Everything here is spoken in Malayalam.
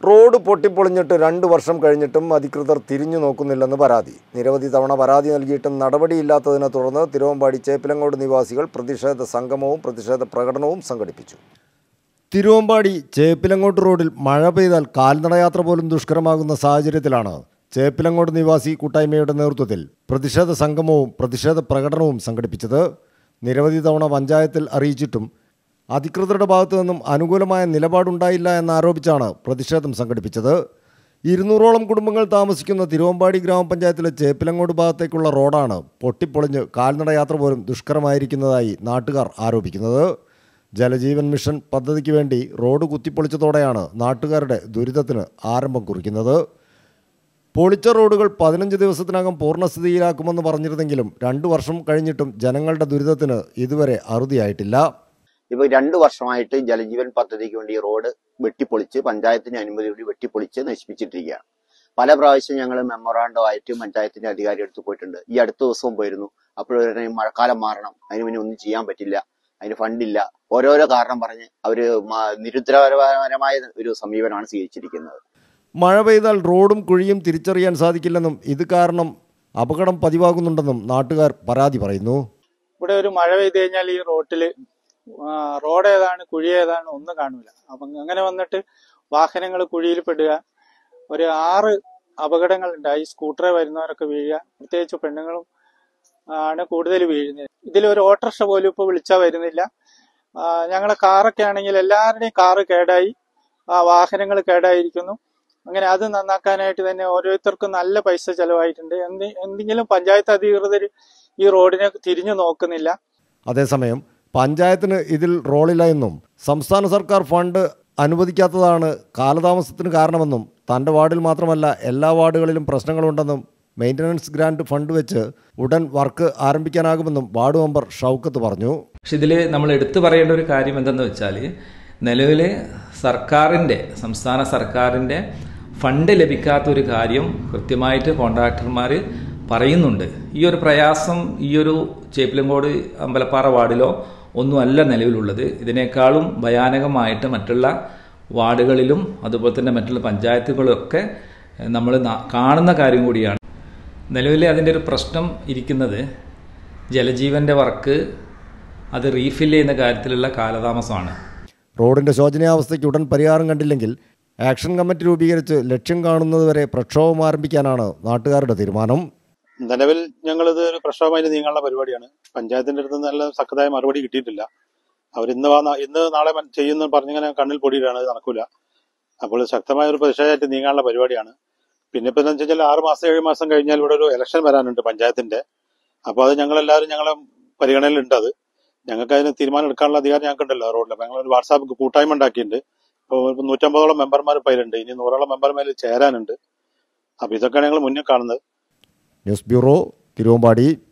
റോഡ് പൊട്ടിപ്പൊളിഞ്ഞിട്ട് രണ്ട് വർഷം കഴിഞ്ഞിട്ടും അധികൃതർ തിരിഞ്ഞു നോക്കുന്നില്ലെന്ന് പരാതി നിരവധി തവണ പരാതി നൽകിയിട്ടും നടപടിയില്ലാത്തതിനെ തുടർന്ന് തിരുവമ്പാടി ചേപ്പിലങ്ങോട് നിവാസികൾ പ്രതിഷേധ സംഗമവും പ്രതിഷേധ പ്രകടനവും സംഘടിപ്പിച്ചു തിരുവമ്പാടി ചേപ്പിലങ്ങോട്ട് റോഡിൽ മഴ പെയ്താൽ കാൽനടയാത്ര പോലും ദുഷ്കരമാകുന്ന സാഹചര്യത്തിലാണ് ചേപ്പിലങ്ങോട്ട് നിവാസി കൂട്ടായ്മയുടെ നേതൃത്വത്തിൽ പ്രതിഷേധ സംഗമവും പ്രതിഷേധ പ്രകടനവും സംഘടിപ്പിച്ചത് നിരവധി തവണ പഞ്ചായത്തിൽ അറിയിച്ചിട്ടും അധികൃതരുടെ ഭാഗത്തു നിന്നും അനുകൂലമായ നിലപാടുണ്ടായില്ല എന്നാരോപിച്ചാണ് പ്രതിഷേധം സംഘടിപ്പിച്ചത് ഇരുന്നൂറോളം കുടുംബങ്ങൾ താമസിക്കുന്ന തിരുവമ്പാടി ഗ്രാമപഞ്ചായത്തിലെ ചേപ്പിലങ്ങോട് ഭാഗത്തേക്കുള്ള റോഡാണ് പൊട്ടിപ്പൊളിഞ്ഞ് കാൽനട യാത്ര പോലും ദുഷ്കരമായിരിക്കുന്നതായി നാട്ടുകാർ ആരോപിക്കുന്നത് ജലജീവൻ മിഷൻ പദ്ധതിക്ക് വേണ്ടി റോഡ് കുത്തിപ്പൊളിച്ചതോടെയാണ് നാട്ടുകാരുടെ ദുരിതത്തിന് ആരംഭം കുറിക്കുന്നത് പൊളിച്ച റോഡുകൾ പതിനഞ്ച് ദിവസത്തിനകം പൂർണ്ണസ്ഥിതിയിലാക്കുമെന്ന് പറഞ്ഞിരുന്നെങ്കിലും രണ്ടു വർഷം കഴിഞ്ഞിട്ടും ജനങ്ങളുടെ ദുരിതത്തിന് ഇതുവരെ അറുതിയായിട്ടില്ല ഇപ്പൊ രണ്ടു വർഷമായിട്ട് ജലജീവൻ പദ്ധതിക്ക് വേണ്ടി റോഡ് വെട്ടിപ്പൊളിച്ച് പഞ്ചായത്തിന്റെ അനുമതിയോടെ വെട്ടിപ്പൊളിച്ച് നശിപ്പിച്ചിട്ടിരിക്കുകയാണ് പല പ്രാവശ്യം ഞങ്ങൾ മെമ്മോറാണ്ടോ ആയിട്ട് പഞ്ചായത്തിന്റെ അധികാരി അടുത്ത് പോയിട്ടുണ്ട് ഈ അടുത്ത ദിവസവും പോയിരുന്നു അപ്പോഴും മഴക്കാലം മാറണം അതിന് പിന്നെ ഒന്നും ചെയ്യാൻ പറ്റില്ല അതിന് ഫണ്ടില്ല ഓരോരോ കാരണം പറഞ്ഞ് അവര് മ- നിരുത്തരപരമായ ഒരു സമീപനമാണ് സ്വീകരിച്ചിരിക്കുന്നത് മഴ പെയ്താൽ റോഡും കുഴിയും തിരിച്ചറിയാൻ സാധിക്കില്ലെന്നും ഇത് കാരണം അപകടം പതിവാകുന്നുണ്ടെന്നും നാട്ടുകാർ പരാതി പറയുന്നു ഇവിടെ ഒരു മഴ പെയ്ത് കഴിഞ്ഞാൽ ഈ റോട്ടില് ആ, റോഡ് ഏതാണ് കുഴി ഏതാണ് ഒന്നും കാണൂല അപ്പം അങ്ങനെ വന്നിട്ട് വാഹനങ്ങൾ കുഴിയിൽ പെടുക ഒരു ആറ് അപകടങ്ങൾ ഉണ്ടായി സ്കൂട്ടറെ വരുന്നവരൊക്കെ വീഴുക പ്രത്യേകിച്ച് പെണ്ണുങ്ങളും ആണ് കൂടുതൽ വീഴുന്നത് ഇതിലൊരു ഓട്ടോറിക്ഷ പോലും ഇപ്പോൾ വിളിച്ചാൽ വരുന്നില്ല ആ, ഞങ്ങളെ കാറൊക്കെ ആണെങ്കിൽ എല്ലാവരുടെയും കാറ് കേടായി ആ വാഹനങ്ങൾ കേടായിരിക്കുന്നു അങ്ങനെ അത് നന്നാക്കാനായിട്ട് തന്നെ ഓരോരുത്തർക്കും നല്ല പൈസ ചെലവായിട്ടുണ്ട് എന്ത് എന്തെങ്കിലും പഞ്ചായത്ത് അധികൃതർ ഈ റോഡിനെ തിരിഞ്ഞു നോക്കുന്നില്ല അതേസമയം പഞ്ചായത്തിന് ഇതിൽ റോളില്ല എന്നും സംസ്ഥാന സർക്കാർ ഫണ്ട് അനുവദിക്കാത്തതാണ് കാലതാമസത്തിന് കാരണമെന്നും തൻ്റെ വാർഡിൽ മാത്രമല്ല എല്ലാ വാർഡുകളിലും പ്രശ്നങ്ങളുണ്ടെന്നും മെയിൻ്റനൻസ് ഗ്രാന്റ് ഫണ്ട് വെച്ച് ഉടൻ വർക്ക് ആരംഭിക്കാനാകുമെന്നും വാർഡ് മെമ്പർ ഷൗക്കത്ത് പറഞ്ഞു പക്ഷെ ഇതിൽ നമ്മൾ എടുത്തു പറയേണ്ട ഒരു കാര്യം എന്തെന്ന് വെച്ചാൽ നിലവിൽ സർക്കാരിൻ്റെ സംസ്ഥാന സർക്കാരിൻ്റെ ഫണ്ട് ലഭിക്കാത്ത ഒരു കാര്യം കൃത്യമായിട്ട് കോൺട്രാക്ടർമാർ പറയുന്നുണ്ട് ഈ ഒരു പ്രയാസം ഈ ഒരു ചേപ്പിലങ്കോട് അമ്പലപ്പാറ വാർഡിലോ ഒന്നുമല്ല നിലവിലുള്ളത് ഇതിനേക്കാളും ഭയാനകമായിട്ട് മറ്റുള്ള വാർഡുകളിലും അതുപോലെ തന്നെ മറ്റുള്ള പഞ്ചായത്തുകളിലൊക്കെ നമ്മൾ കാണുന്ന കാര്യം കൂടിയാണ് നിലവിൽ അതിൻ്റെ ഒരു പ്രശ്നം ഇരിക്കുന്നത് ജലജീവൻ്റെ വർക്ക് അത് റീഫിൽ ചെയ്യുന്ന കാര്യത്തിലുള്ള കാലതാമസമാണ് റോഡിന്റെ ശോചനീയാവസ്ഥയ്ക്ക് ഉടൻ പരിഹാരം കണ്ടില്ലെങ്കിൽ ആക്ഷൻ കമ്മിറ്റി രൂപീകരിച്ച് ലക്ഷ്യം കാണുന്നതുവരെ പ്രക്ഷോഭം ആരംഭിക്കാനാണ് നാട്ടുകാരുടെ തീരുമാനം നിലവിൽ ഞങ്ങളിത് ഒരു പ്രക്ഷോഭമായി നീങ്ങാനുള്ള പരിപാടിയാണ് പഞ്ചായത്തിന്റെ അടുത്ത് നല്ല സക്കതായ മറുപടി കിട്ടിയിട്ടില്ല അവർ ഇന്ന് വാ ഇന്ന് നാളെ മൻ- ചെയ്യുന്നു പറഞ്ഞിങ്ങനെ കണ്ണിൽ പൊടിയിടാണ് അത് നടക്കൂല അപ്പോൾ ശക്തമായ ഒരു പ്രതിഷേധമായിട്ട് നീങ്ങാനുള്ള പരിപാടിയാണ് പിന്നെ ഇപ്പൊ എന്താ വെച്ചാൽ ആറ് മാസം ഏഴ് മാസം കഴിഞ്ഞാൽ ഇവിടെ ഒരു ഇലക്ഷൻ വരാനുണ്ട് പഞ്ചായത്തിന്റെ അപ്പൊ അത് ഞങ്ങളെല്ലാവരും ഞങ്ങളെ പരിഗണനയിലുണ്ട് അത് ഞങ്ങൾക്ക് അതിന് തീരുമാനം എടുക്കാനുള്ള അധികാരം ഞങ്ങൾക്കുണ്ടല്ലോ റോഡിൽ അപ്പൊ ഞങ്ങൾ ഒരു വാട്സാപ്പ് കൂട്ടായ്മ ഉണ്ടാക്കിയിട്ടുണ്ട് ഇപ്പോൾ നൂറ്റമ്പതോളം മെമ്പർമാർ ഇപ്പൊ അതിലുണ്ട് ഇനി നൂറോളം മെമ്പർമാരിൽ ചേരാനുണ്ട് അപ്പൊ ഇതൊക്കെയാണ് ഞങ്ങൾ മുന്നിൽ കാണുന്നത് ന്യൂസ് ബ്യൂറോ തിരുവമ്പാടി